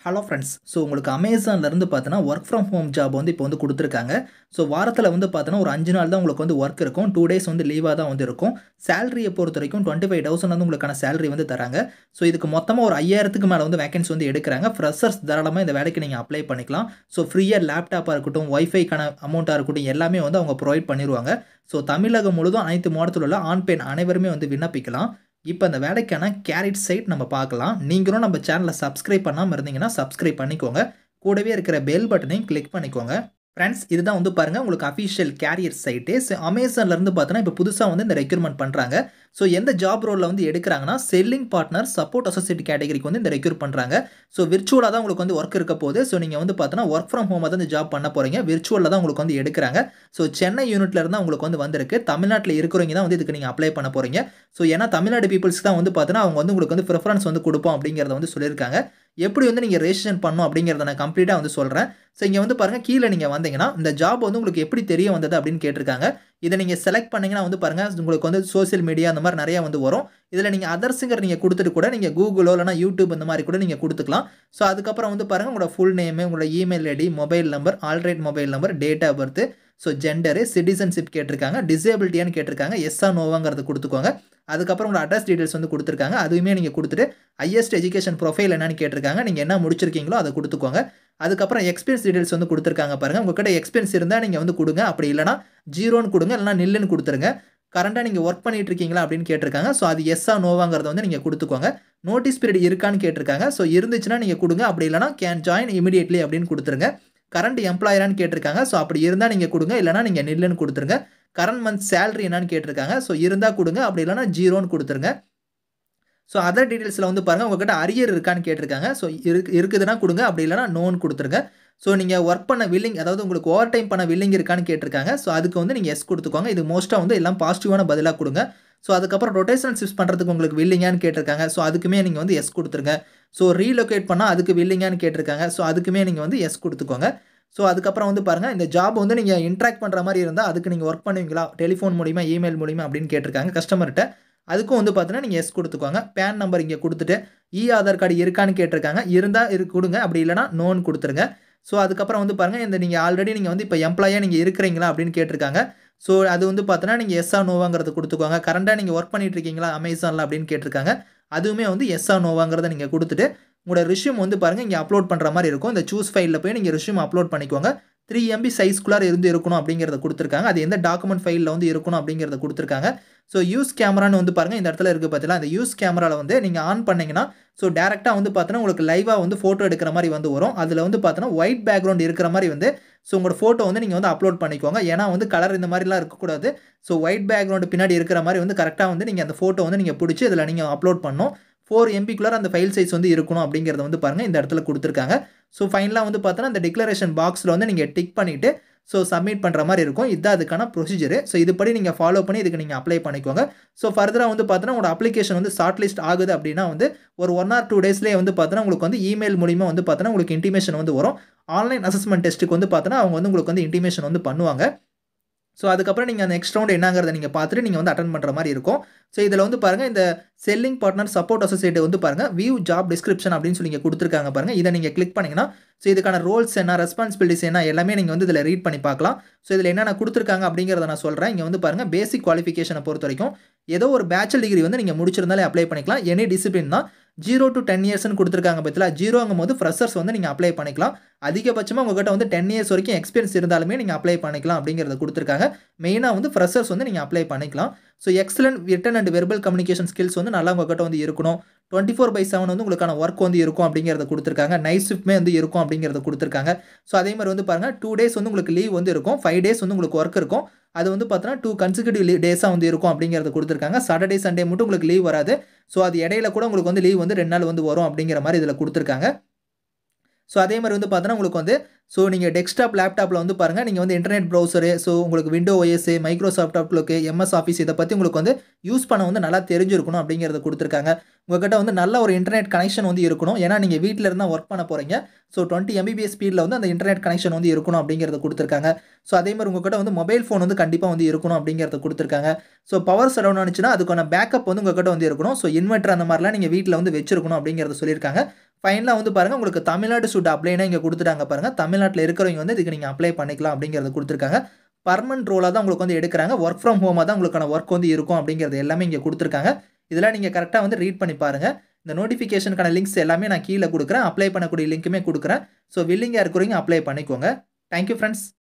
hello friends so உங்களுக்கு அமேசான்லேருந்து பார்த்தோன்னா work from home job வந்து இப்போ வந்து கொடுத்துருக்காங்க ஸோ வாரத்தில் வந்து பார்த்தோன்னா ஒரு அஞ்சு நாள் தான் உங்களுக்கு வந்து ஒர்க் இருக்கும் டூ டேஸ் வந்து லீவாக தான் வந்து இருக்கும் சேலரியை பொறுத்த வரைக்கும் டுவெண்ட்டி ஃபைவ் தௌசண்ட் வந்து உங்களுக்கான சேலரி வந்து தராங்க ஸோ இதுக்கு மொத்தமாக ஒரு ஐயாயிரத்துக்கு மேலே வந்து வேகன்சி வந்து எடுக்கிறாங்க ஃப்ரெஷர்ஸ் தாராளமாக இந்த வேலைக்கு நீங்கள் அப்ளை பண்ணிக்கலாம் ஸோ ஃப்ரீயாக லேப்டாப்பாக இருக்கட்டும் ஒய்ஃபைக்கான அமௌண்ட்டாக இருக்கட்டும் எல்லாமே வந்து அவங்க ப்ரொவைட் பண்ணிடுவாங்க ஸோ தமிழகம் முழுதும் அனைத்து மாவட்டத்தில் உள்ள ஆண் பெண் அனைவருமே வந்து விண்ணப்பிக்கலாம் இப்போ அந்த வேலைக்கான கேரிட் சைட் நம்ம பார்க்கலாம் நீங்களும் நம்ம சேனலை சப்ஸ்கிரைப் பண்ணாமல் இருந்தீங்கன்னா சப்ஸ்கிரைப் பண்ணிக்கோங்க கூடவே இருக்கிற பெல் பட்டனையும் கிளிக் பண்ணிக்கோங்க ஃப்ரெண்ட்ஸ் இதுதான் வந்து பாருங்கள் உங்களுக்கு அஃபிஷியல் கேரியர் சைட்டு ஸோ அமேசான்லேருந்து பார்த்தோன்னா இப்போ புதுசாக வந்து இந்த ரெக்யூர்மெண்ட் பண்ணுறாங்க ஸோ எந்த ஜாப் ரோலில் வந்து எடுக்கிறாங்கன்னா செல்லிங் பார்ட்னர் சப்போர்ட் அசோசியேட் கேட்டகரிக்கு வந்து இந்த ரெக்யூர் பண்ணுறாங்க ஸோ விர்ச்சுவலாக தான் உங்களுக்கு வந்து ஒர்க் இருக்க போகுது ஸோ நீங்கள் வந்து பார்த்தோன்னா ஒர்க் ஃப்ரம் ஹோமாக தான் இந்த ஜாப் பண்ண போகிறீங்க விர்ச்சுவலில் தான் உங்களுக்கு வந்து எடுக்கிறாங்க ஸோ சென்னை யூனிட்ல இருந்தால் உங்களுக்கு வந்து வந்திருக்கு தமிழ்நாட்டில் இருக்கிறவங்க தான் வந்து இதுக்கு நீங்கள் அப்ளை பண்ண போகிறீங்க ஸோ ஏன்னா தமிழ்நாடு பீப்புள்ஸ் தான் வந்து பார்த்தோன்னா அவங்க வந்து உங்களுக்கு வந்து ப்ரிஃபரன்ஸ் வந்து கொடுப்போம் அப்படிங்கிறத வந்து சொல்லியிருக்காங்க எப்படி வந்து நீங்கள் ரெஜிஸ்ட்ரேஷன் பண்ணணும் அப்படிங்கிறத நான் கம்ப்ளீட்டாக வந்து சொல்கிறேன் ஸோ இங்கே வந்து பாருங்கள் கீழே நீங்கள் வந்தீங்கன்னா இந்த ஜாப் வந்து உங்களுக்கு எப்படி தெரிய வந்தது அப்படின்னு கேட்டிருக்காங்க இதை நீங்கள் செலக்ட் பண்ணிங்கன்னா வந்து பாருங்கள் உங்களுக்கு வந்து சோசியல் மீடியா அந்த மாதிரி நிறையா வந்து வரும் இதில் நீங்கள் அதர்ஸுங்கிற நீங்கள் கொடுத்துட்டு கூட நீங்கள் கூகுளோ இல்லைனா யூடியூப் இந்த மாதிரி கூட நீங்கள் கொடுத்துக்கலாம் ஸோ அதுக்கப்புறம் வந்து பாருங்கள் உங்களோட ஃபுல் நேமு உங்களோட email ID mobile number alright mobile number date of birth so gender citizenship கேட்டிருக்காங்க டிசேபிலிட்டியான்னு கேட்டிருக்காங்க எஸ்ஆ நோவாங்கிறது கொடுத்துக்கோங்க அதுக்கப்புறம் உங்களோட அட்ரஸ் டீடைல்ஸ் வந்து கொடுத்துருக்காங்க அதுவுமே நீங்கள் கொடுத்துட்டு ஹையஸ்ட் எஜுகேஷன் ப்ரொஃபைல் என்னன்னு கேட்டிருக்காங்க நீங்கள் என்ன முடிச்சிருக்கீங்களோ அதை கொடுத்துக்கோங்க அதுக்கப்புறம் எக்ஸ்பீரியன்ஸ் டீடைல்ஸ் வந்து கொடுத்துருக்காங்க பாருங்கள் உங்கள்கிட்ட எக்ஸ்பீரியன்ஸ் இருந்தால் நீங்கள் வந்து கொடுங்க அப்படி இல்லைனா ஜீரோன்னு கொடுங்க இல்லைனா நில்லுன்னு கொடுத்துருங்க கரண்ட்டாக நீங்கள் ஒர்க் பண்ணிட்டு இருக்கீங்களா அப்படின்னு கேட்டிருக்காங்க ஸோ அது எஸ்ஸா நோவாங்கிறத வந்து நீங்கள் கொடுத்துக்கோங்க நோட்டீஸ் பீரியட் இருக்கான்னு கேட்டிருக்காங்க ஸோ இருந்துச்சுன்னா நீங்கள் கொடுங்க அப்படி இல்லைனா கேன் ஜாயின் இமீடியட்லி அப்படின்னு கொடுத்துருங்க கரண்ட் எம்ப்ளாயரான்னு கேட்டிருக்காங்க ஸோ அப்படி இருந்தால் நீங்கள் கொடுங்க இல்லைனா நீங்கள் நில்லுன்னு கொடுத்துருங்க கரண்ட் மந்த் சேலரி என்னன்னு கேட்டிருக்காங்க ஸோ இருந்தால் கொடுங்க அப்படி இல்லைனா ஜீரோன்னு கொடுத்துருங்க ஸோ அதர் டீட்டெயில்ஸில் வந்து பாருங்கள் உங்கள்கிட்ட அரியர் இருக்கான்னு கேட்டிருக்காங்க ஸோ இருக்கு இருக்குதுன்னா கொடுங்க அப்படி இல்லைனா நோன் கொடுத்துருங்க ஸோ நீங்கள் ஒர்க் பண்ண வில்லிங் அதாவது உங்களுக்கு ஓவர் டைம் பண்ண வில்லிங் இருக்கான்னு கேட்டிருக்காங்க ஸோ அதுக்கு வந்து நீங்கள் எஸ் கொடுத்துக்கோங்க இது மோஸ்ட்டாக வந்து எல்லாம் பாசிட்டிவான பதிலாக கொடுங்க ஸோ அதுக்கப்புறம் ரொட்டேஷனல் ஷிஃப்ட் பண்ணுறதுக்கு உங்களுக்கு வில்லிங்கான்னு கேட்டிருக்காங்க ஸோ அதுக்குமே நீங்கள் வந்து எஸ் கொடுத்துருங்க ஸோ ரீலொகேட் பண்ணால் அதுக்கு வில்லிங்கான்னு கேட்டிருக்காங்க ஸோ அதுக்குமே நீங்கள் வந்து எஸ் கொடுத்துக்கோங்க ஸோ அதுக்கப்புறம் வந்து பாருங்கள் இந்த ஜாப் வந்து நீங்கள் இன்ட்ராக்ட் பண்ணுற மாதிரி இருந்தால் அதுக்கு நீங்கள் ஒர்க் பண்ணுவீங்களா டெலிஃபோன் மூலிமா இமெயில் மூலிமா அப்படின்னு கேட்டிருக்காங்க கஸ்டமர்கிட்ட அதுக்கும் வந்து பார்த்தீங்கன்னா நீங்கள் எஸ் கொடுத்துக்கோங்க பேன் நம்பர் இங்கே கொடுத்துட்டு இ ஆதார் கார்டு இருக்கான்னு கேட்டிருக்காங்க இருந்தால் இரு கொடுங்க அப்படி இல்லைனா நோன் கொடுத்துருங்க ஸோ அதுக்கப்புறம் வந்து பாருங்கள் இந்த நீங்கள் ஆல்ரெடி நீங்கள் வந்து இப்போ எம்ப்ளாயாக நீங்கள் இருக்கிறீங்களா அப்படின்னு கேட்டிருக்காங்க ஸோ அது வந்து பார்த்தோன்னா நீங்கள் எஸ்ஆ நோவாங்கிறத கொடுத்துக்கோங்க கரண்டாக நீங்கள் ஒர்க் பண்ணிட்டு இருக்கீங்களா அமேசானில் அப்படின்னு கேட்டிருக்காங்க அதுவுமே வந்து எஸ்ஆ நோவாங்கிறத நீங்கள் கொடுத்துட்டு உங்களோட ரிஷ்யூம் வந்து பாருங்கள் இங்கே அப்லோட் பண்ணுற மாதிரி இருக்கும் இந்த சூஸ் ஃபைலில் போய் நீங்கள் ரிஷ்யூம் அப்லோட் பண்ணிக்கோங்க த்ரீ எம்பி சைஸ்குள்ளார இருந்து இருக்கணும் அப்படிங்கிறத கொடுத்துருக்காங்க அது எந்த டாக்குமெண்ட் ஃபைலில் வந்து இருக்கணும் அப்படிங்கிறத கொடுத்துருக்காங்க ஸோ யூஸ் கேமரான்னு வந்து பாருங்கள் இந்த இடத்துல இருக்குது பார்த்தீங்களா அந்த யூஸ் கேமராவில் வந்து நீங்கள் ஆன் பண்ணிங்கன்னா ஸோ டேரெக்டாக வந்து பார்த்தோன்னா உங்களுக்கு லைவாக வந்து ஃபோட்டோ எடுக்கிற மாதிரி வந்து வரும் அதில் வந்து பார்த்தோன்னா ஒயிட் பேக்ரவுண்ட் இருக்கிற மாதிரி வந்து ஸோ உங்களோட ஃபோட்டோ வந்து நீங்கள் வந்து அப்லோட் பண்ணிக்கோங்க ஏன்னா வந்து கலர் இந்த மாதிரிலாம் இருக்கக்கூடாது ஸோ ஒயிட் பேக்ரவுண்டு பின்னாடி இருக்கிற மாதிரி வந்து கரெக்டாக வந்து நீங்கள் அந்த ஃபோட்டோ வந்து நீங்கள் பிடிச்சி இதில் நீங்கள் அப்லோட் பண்ணணும் ஃபோர் எம்பிக்குள்ளார அந்த ஃபைல் சைஸ் வந்து இருக்கணும் அப்படிங்கிறத வந்து பாருங்கள் இந்த இடத்துல கொடுத்துருக்காங்க ஸோ ஃபைனலாக வந்து பார்த்தோன்னா அந்த டிக்ளரேஷன் பாக்ஸில் வந்து நீங்கள் டிக் பண்ணிவிட்டு ஸோ சப்மிட் பண்ணுற மாதிரி இருக்கும் இதுதான் அதுக்கான ப்ரொசீஜர் ஸோ இதுபடி நீங்கள் ஃபாலோ பண்ணி இதுக்கு நீங்கள் அப்ளை பண்ணிக்கோங்க ஸோ ஃபர்தராக வந்து பார்த்தோன்னா உங்களோட அப்ளிகேஷன் வந்து ஷார்ட் லிஸ்ட் ஆகுது அப்படின்னா வந்து ஒரு ஒன் ஆர் டூ டேஸ்லேயே வந்து பார்த்தோன்னா உங்களுக்கு வந்து இமெயில் மூலிமா வந்து பார்த்தோன்னா உங்களுக்கு இன்டிமேஷன் வந்து வரும் ஆன்லைன் அசஸ்மெண்ட் டெஸ்ட்டுக்கு வந்து பார்த்தோன்னா அவங்க வந்து உங்களுக்கு வந்து இன்டிமேஷன் வந்து பண்ணுவாங்க ஸோ அதுக்கப்புறம் நீங்கள் அந்த நெக்ஸ்ட் ரவுண்ட் என்னங்கிறத நீங்கள் பார்த்துட்டு நீங்கள் வந்து அட்டன் பண்ணுற மாதிரி இருக்கும் ஸோ இதில் வந்து பாருங்கள் இந்த செல்லிங் பார்ட்னர் சப்போர்ட் அசோசியேட் வந்து பாருங்கள் வியூ ஜாப் டிஸ்கிரிப்ஷன் அப்படின்னு சொல்லி நீங்கள் கொடுத்துருக்காங்க பாருங்கள் இதை நீங்கள் கிளிக் பண்ணிங்கன்னா ஸோ இதுக்கான ரோல்ஸ் என்ன ரெஸ்பான்சிபிலிட்டிஸ் என்ன எல்லாமே நீங்கள் வந்து இதில் ரீட் பண்ணி பார்க்கலாம் ஸோ இதில் என்னென்ன கொடுத்துருக்காங்க அப்படிங்கிறத நான் சொல்கிறேன் இங்கே வந்து பாருங்கள் பேசிக் குவாலிஃபிகேஷனை பொறுத்த வரைக்கும் ஏதோ ஒரு பேச்சுலர் டிகிரி வந்து நீங்கள் முடிச்சிருந்தாலே அப்ளை பண்ணிக்கலாம் எனி டிசிப்ளின் தான் ஜீரோ டு டென் இயர்ஸ்னு கொடுத்துருக்காங்க பற்றில ஜீரோங்கும் போது ஃப்ரெஷர்ஸ் வந்து நீங்கள் அப்ளை பண்ணிக்கலாம் அதிகபட்சமாக உங்கள்கிட்ட வந்து டென் இயர்ஸ் வரைக்கும் எக்ஸ்பீரியன்ஸ் இருந்தாலுமே நீங்கள் அப்ளை பண்ணிக்கலாம் அப்படிங்கிறத கொடுத்துருக்காங்க மெயினாக வந்து ஃப்ரெஷர்ஸ் வந்து நீங்கள் அப்ளை பண்ணிக்கலாம் so excellent written and verbal communication skills வந்து நல்லா உங்கள்கிட்ட வந்து இருக்கணும் டுவெண்ட்டி ஃபோர் பை செவன் வந்து உங்களுக்கான ஒர்க் வந்து இருக்கும் அப்படிங்கிறத கொடுத்துருக்காங்க நைட் ஷிஃப்ட்மே வந்து இருக்கும் அப்படிங்கிறத கொடுத்துருக்காங்க ஸோ அதே மாதிரி வந்து பாருங்கள் டூ டேஸ் வந்து உங்களுக்கு லீவ் வந்து இருக்கும் ஃபைவ் டேஸ் வந்து உங்களுக்கு ஒர்க் இருக்கும் அது வந்து பார்த்தோன்னா டூ கன்சிக்யூட்டிவ் டேஸாக வந்து இருக்கும் அப்படிங்கிறத கொடுத்துருக்காங்க சாட்டர்டே சண்டே மட்டும் உங்களுக்கு லீவ் வராது ஸோ அது இடையில கூட உங்களுக்கு வந்து லீவ் வந்து ரெண்டு நாள் வந்து வரும் அப்படிங்கிற மாதிரி இதில் கொடுத்துருக்காங்க ஸோ அதே மாதிரி வந்து பார்த்தோன்னா உங்களுக்கு வந்து ஸோ நீங்கள் டெஸ்க்டாப் லேப்டாப்பில் வந்து பாருங்கள் நீங்கள் வந்து இன்டர்நெட் ப்ரௌசரு ஸோ உங்களுக்கு window OS Microsoft Outlook MS Office இதை பற்றி உங்களுக்கு வந்து யூஸ் பண்ண வந்து நல்லா தெரிஞ்சிருக்கணும் அப்படிங்கிறத கொடுத்துருக்காங்க உங்கள்கிட்ட வந்து நல்ல ஒரு இன்டர்நெட் கனெக்ஷன் வந்து இருக்கணும் ஏன்னா நீங்கள் வீட்டில் இருந்தால் ஒர்க் பண்ண போகிறீங்க ஸோ டுவெண்ட்டி எம்பிபிஎஸ் ஸ்பீடில் வந்து அந்த இன்டர்நெட் கனெக்ஷன் வந்து இருக்கணும் அப்படிங்கிறத கொடுத்துருக்காங்க ஸோ அதே மாதிரி உங்கள்கிட்ட வந்து மொபைல் ஃபோன் வந்து கண்டிப்பாக வந்து இருக்கணும் அப்படிங்கிறத கொடுத்துருக்காங்க ஸோ பவர் சடவுன் ஆனிச்சுன்னா அதுக்கான பேக்கப் வந்து உங்கள்கிட்ட வந்து இருக்கணும் ஸோ இன்வெர்டர் அந்த மாதிரிலாம் நீங்கள் வீட்டில் வந்து வச்சிருக்கணும் அப்படிங்கிறத சொல்லியிருக்காங்க ஃபைனலாக வந்து பாருங்கள் உங்களுக்கு தமிழ்நாடு சுட் அப்ளைனா இங்கே கொடுத்துட்டாங்க பாருங்கள் தமிழ்நாட்டில் இருக்கிறவங்க வந்து இதுக்கு நீங்கள் அப்ளை பண்ணிக்கலாம் அப்படிங்கிறத கொடுத்துருக்காங்க பர்மனன்ட் ரோலாக தான் உங்களுக்கு வந்து எடுக்கிறாங்க ஒர்க் ஃப்ரம் ஹோமாக தான் உங்களுக்கான ஒர்க் வந்து இருக்கும் அப்படிங்கிறது எல்லாமே இங்கே கொடுத்துருக்காங்க இதெல்லாம் நீங்கள் கரெக்டாக வந்து ரீட் பண்ணி பாருங்கள் இந்த நோட்டிஃபிகேஷனுக்கான லிங்க்ஸ் எல்லாமே நான் கீழே கொடுக்குறேன் அப்ளை பண்ணக்கூடிய லிங்க்குமே கொடுக்குறேன் ஸோ வில்லிங்காக இருக்கிறவங்க அப்ளை பண்ணிக்கோங்க தேங்க்யூ ஃப்ரெண்ட்ஸ்